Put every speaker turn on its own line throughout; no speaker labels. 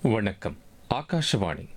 வணக்கம் ஆகாஷவாணி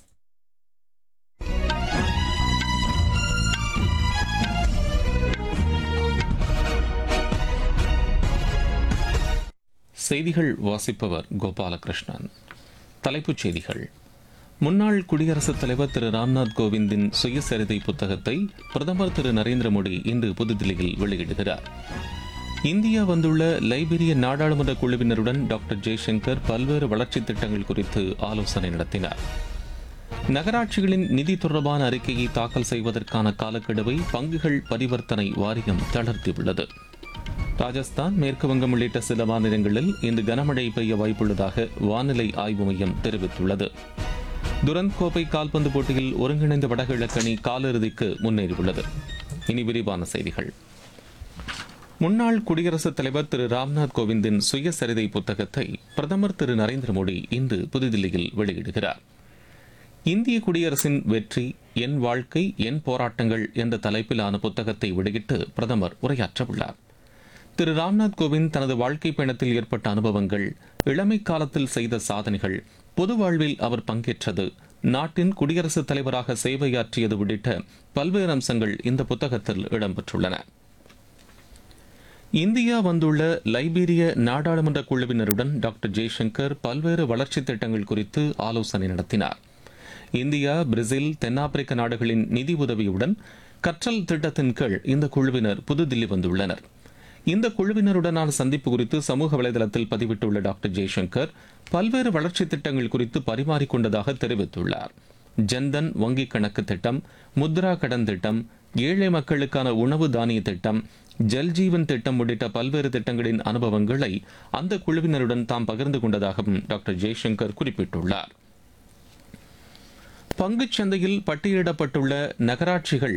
செய்திகள் வாசிப்பவர் கோபாலகிருஷ்ணன் தலைப்புச் செய்திகள் முன்னாள் குடியரசுத் தலைவர் திரு ராம்நாத் கோவிந்தின் சுயசரிதை புத்தகத்தை பிரதமர் திரு நரேந்திர மோடி இன்று புதுதில்லியில் வெளியிடுகிறார் இந்தியா வந்துள்ள லைபீரிய நாடாளுமன்ற குழுவினருடன் டாக்டர் ஜெய்சங்கர் பல்வேறு வளர்ச்சித் திட்டங்கள் குறித்து ஆலோசனை நடத்தினார் நகராட்சிகளின் நிதி தொடர்பான அறிக்கையை தாக்கல் செய்வதற்கான காலக்கெடுவை பங்குகள் பரிவர்த்தனை வாரியம் தளர்த்தியுள்ளது ராஜஸ்தான் மேற்கு வங்கம் உள்ளிட்ட சில மாநிலங்களில் இன்று கனமழை பெய்ய வாய்ப்புள்ளதாக வானிலை ஆய்வு மையம் தெரிவித்துள்ளது துரந்த் கோப்பை கால்பந்து போட்டியில் ஒருங்கிணைந்த வடகிழக்கு அணி காலிறுதிக்கு முன்னேறியுள்ளது இனி விரிவான செய்திகள் முன்னாள் குடியரசுத் தலைவர் திரு ராம்நாத் கோவிந்தின் சுயசரிதை புத்தகத்தை பிரதமர் திரு நரேந்திர மோடி இன்று புதுதில்லியில் வெளியிடுகிறார் இந்திய குடியரசின் வெற்றி என் வாழ்க்கை என் போராட்டங்கள் என்ற தலைப்பிலான புத்தகத்தை வெளியிட்டு பிரதமர் உரையாற்றவுள்ளார் திரு ராம்நாத் கோவிந்த் தனது வாழ்க்கை பயணத்தில் ஏற்பட்ட அனுபவங்கள் இளமை காலத்தில் செய்த சாதனைகள் பொது வாழ்வில் அவர் பங்கேற்றது நாட்டின் குடியரசுத் தலைவராக சேவையாற்றியது உள்ளிட்ட பல்வேறு அம்சங்கள் இந்த புத்தகத்தில் இடம்பெற்றுள்ளன இந்தியா வந்துள்ள லைபீரிய நாடாளுமன்ற குழுவினருடன் டாக்டர் ஜெய்சங்கர் பல்வேறு வளர்ச்சித் திட்டங்கள் குறித்து ஆலோசனை நடத்தினார் இந்தியா பிரேசில் தென்னாப்பிரிக்க நாடுகளின் நிதி உதவியுடன் கற்றல் திட்டத்தின் கீழ் இந்த குழுவினர் புதுதில்லி வந்துள்ளனர் இந்த குழுவினருடனான சந்திப்பு குறித்து சமூக வலைதளத்தில் பதிவிட்டுள்ள டாக்டர் ஜெய்சங்கர் பல்வேறு வளர்ச்சித் திட்டங்கள் குறித்து பரிமாறிக்கொண்டதாக தெரிவித்துள்ளார் ஜன்தன் வங்கிக் கணக்கு திட்டம் முத்ரா கடன் திட்டம் ஏழை மக்களுக்கான உணவு தானிய திட்டம் ஜல்ஜீவன் திட்டம் உள்ளிட்ட பல்வேறு திட்டங்களின் அனுபவங்களை அந்த குழுவினருடன் தாம் பகிர்ந்து கொண்டதாகவும் டாக்டர் ஜெய்சங்கர் குறிப்பிட்டுள்ளார் பங்குச் சந்தையில் பட்டியலிடப்பட்டுள்ள நகராட்சிகள்